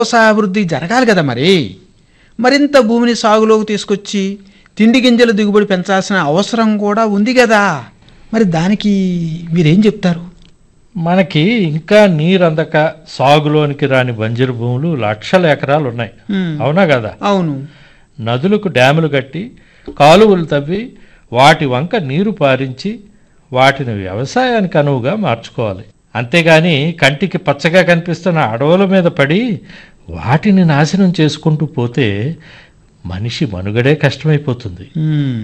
వ్యవసాయాభివృద్ధి జరగాలి కదా మరి మరింత భూమిని సాగులోకి తీసుకొచ్చి తిండి గింజల దిగుబడి పెంచాల్సిన అవసరం కూడా ఉంది కదా మరి దానికి మీరేం చెప్తారు మనకి ఇంకా నీరు అందక సాగులోనికి రాని బంజరు భూములు లక్షల ఎకరాలు ఉన్నాయి హ్మ్. అవునా కదా అవును నదులకు డ్యాములు కట్టి కాలువలు తవ్వి వాటి వంక నీరు పారించి వాటిని వ్యవసాయానికి అనువుగా మార్చుకోవాలి అంతేగాని కంటికి పచ్చగా కనిపిస్తున్న అడవుల మీద పడి వాటిని నాశనం చేసుకుంటూ పోతే మనిషి మనుగడే కష్టమైపోతుంది హ్మ్.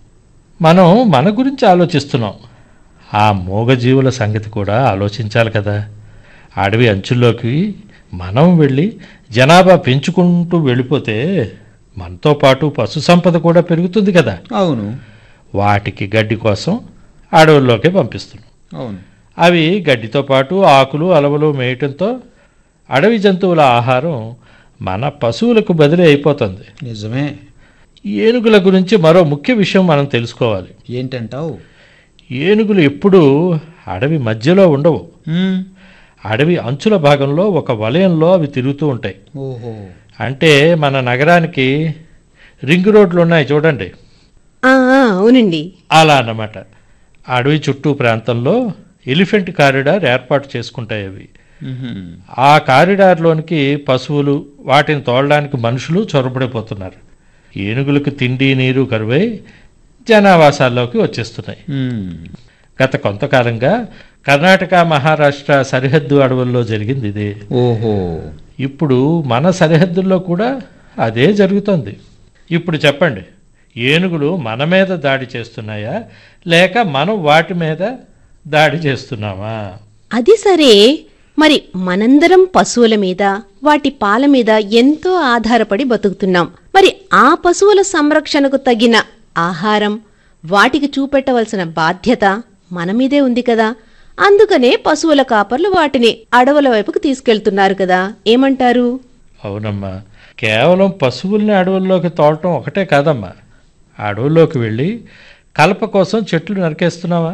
మనం మన గురించి ఆలోచిస్తున్నాం ఆ మూగజీవుల సంగతి కూడా ఆలోచించాలి కదా అడవి అంచుల్లోకి మనం వెళ్ళి జనాభా పెంచుకుంటూ వెళ్ళిపోతే మనతో పాటు పశు సంపద కూడా పెరుగుతుంది కదా అవును వాటికి గడ్డి కోసం అడవుల్లోకి పంపిస్తున్నాం అవును అవి గడ్డితో పాటు ఆకులు అలవలు మేయటంతో అడవి జంతువుల ఆహారం మన పశువులకు బదిలీ అయిపోతుంది నిజమే ఏనుగుల గురించి మరో ముఖ్య విషయం మనం తెలుసుకోవాలి ఏంటంటావు ఏనుగులు ఎప్పుడూ అడవి మధ్యలో ఉండవు హ్మ్. అడవి అంచుల భాగంలో ఒక వలయంలో అవి తిరుగుతూ ఉంటాయి ఓహో అంటే మన నగరానికి రింగ్ రోడ్లు ఉన్నాయి చూడండి ఆ, ఆ, అవునండి అలా అన్నమాట అడవి చుట్టూ ప్రాంతంలో ఎలిఫెంట్ కారిడార్ ఏర్పాటు చేసుకుంటాయి అవి మ్మ్హ్మ్. ఆ కారిడార్లోనికి పశువులు వాటిని తోలడానికి మనుషులు చొరబడిపోతున్నారు ఏనుగులకు తిండి నీరు కరువై జనావాసాల్లోకి వచ్చేస్తున్నాయి హ్మ్. గత కొంతకాలంగా కర్ణాటక మహారాష్ట్ర సరిహద్దు అడవుల్లో జరిగింది ఇదే ఓహో ఇప్పుడు మన సరిహద్దుల్లో కూడా అదే జరుగుతోంది ఇప్పుడు చెప్పండి ఏనుగులు మన మీద దాడి చేస్తున్నాయా లేక మనం వాటి మీద దాడి చేస్తున్నామా అది సరే మరి మనందరం పశువుల మీద వాటి పాల మీద ఎంతో ఆధారపడి బతుకుతున్నాం మరి ఆ పశువుల సంరక్షణకు తగిన ఆహారం వాటికి చూపెట్టవలసిన బాధ్యత మన మీదే ఉంది కదా అందుకనే పశువుల కాపర్లు వాటిని అడవుల వైపుకు తీసుకెళ్తున్నారు కదా ఏమంటారు అవునమ్మా కేవలం పశువుల్ని అడవుల్లోకి తోలటం ఒకటే కాదమ్మా అడవుల్లోకి వెళ్ళి కలప కోసం చెట్లు నరికేస్తున్నావా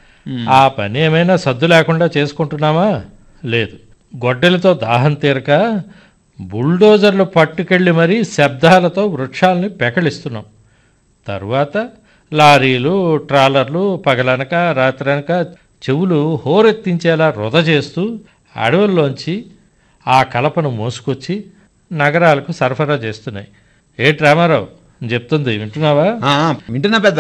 ఆ పని ఏమైనా సద్దు లేకుండా చేసుకుంటున్నామా లేదు గొడ్డలతో దాహం తీరక బుల్డోజర్లు పట్టుకెళ్ళి మరీ శబ్దాలతో వృక్షాలని పెకలిస్తున్నాం తరువాత లారీలు ట్రాలర్లు పగలనక రాత్రనక చెవులు హోరెత్తించేలా వృధ చేస్తూ అడవుల్లోంచి ఆ కలపను మోసుకొచ్చి నగరాలకు సరఫరా చేస్తున్నాయి ఏ రామారావు చెప్తుంది వింటున్నావా ఆ, వింటున్నా పెద్ద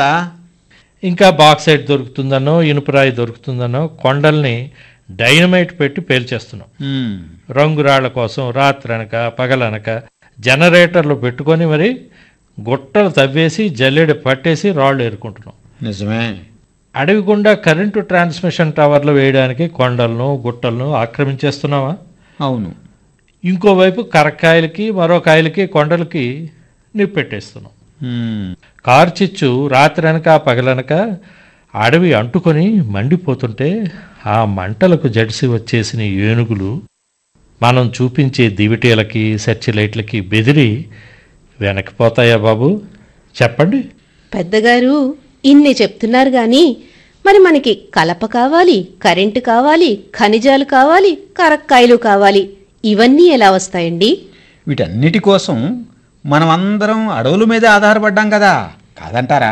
ఇంకా బాక్సైట్ దొరుకుతుందనో ఇనుపరాయి దొరుకుతుందనో కొండల్ని డైనమైట్ పెట్టి పేల్చేస్తున్నాం హ్మ్. రంగురాళ్ల కోసం రాత్రనక పగలనక జనరేటర్లు పెట్టుకొని మరి గుట్టలు తవ్వేసి జల్లెడ పట్టేసి రాళ్ళు ఏరుకుంటున్నాం నిజమే అడవి గుండా కరెంటు ట్రాన్స్మిషన్ టవర్లు వేయడానికి కొండలను గుట్టలను ఆక్రమించేస్తున్నావా అవును ఇంకోవైపు కరక్కాయలకి మరో కాయలకి కొండలకి నిప్పెట్టేస్తున్నాం హ్మ్. కార్చిచ్చు రాత్రనక పగలనక అడవి అంటుకొని మండిపోతుంటే ఆ మంటలకు జడిసి వచ్చేసిన ఏనుగులు మనం చూపించే దివిటీలకి సెర్చ్ లైట్లకి బెదిరి వెనక్కిపోతాయా బాబు చెప్పండి పెద్దగారు ఇన్ని చెప్తున్నారు గాని మరి మనకి కలప కావాలి కరెంటు కావాలి ఖనిజాలు కావాలి కరక్కాయలు కావాలి ఇవన్నీ ఎలా వస్తాయండి వీటన్నిటి కోసం మనం అందరం అడవుల మీద ఆధారపడ్డాం కదా కాదంటారా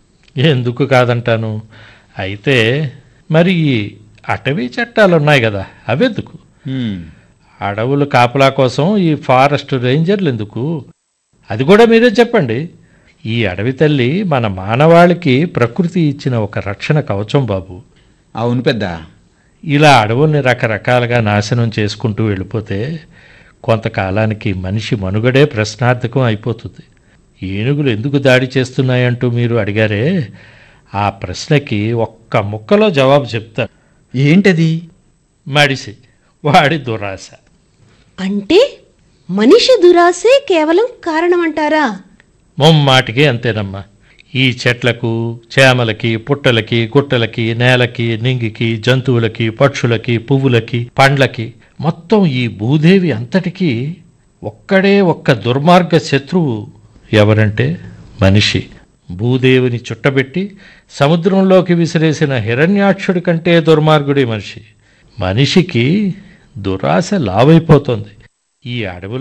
ఎందుకు కాదంటాను అయితే మరి ఈ అటవీ చట్టాలు ఉన్నాయి కదా అవెందుకు హ్మ్. అడవులు కాపలా కోసం ఈ ఫారెస్ట్ రేంజర్లు ఎందుకు అది కూడా మీరే చెప్పండి ఈ అడవి తల్లి మన మానవాళికి ప్రకృతి ఇచ్చిన ఒక రక్షణ కవచం బాబు అవును పెద్ద ఇలా అడవుల్ని రకరకాలుగా నాశనం చేసుకుంటూ వెళ్ళిపోతే కొంతకాలానికి మనిషి మనుగడే ప్రశ్నార్థకం అయిపోతుంది ఏనుగులు ఎందుకు దాడి చేస్తున్నాయంటూ మీరు అడిగారే ఆ ప్రశ్నకి ఒక్క ముక్కలో జవాబు చెప్తాను ఏంటది మడిసి వాడి దురాశ అంటే మనిషి దురాశే కేవలం కారణమంటారా ముమ్మాటికి అంతేనమ్మా ఈ చెట్లకు చేమలకి పుట్టలకి గుట్టలకి నేలకి నింగికి జంతువులకి పక్షులకి పువ్వులకి పండ్లకి మొత్తం ఈ భూదేవి అంతటికీ ఒక్కడే ఒక్క దుర్మార్గ శత్రువు ఎవరంటే మనిషి భూదేవిని చుట్టబెట్టి సముద్రంలోకి విసిరేసిన హిరణ్యాక్షుడి కంటే దుర్మార్గుడి మనిషి మనిషికి దురాశ లావైపోతుంది ఈ అడవుల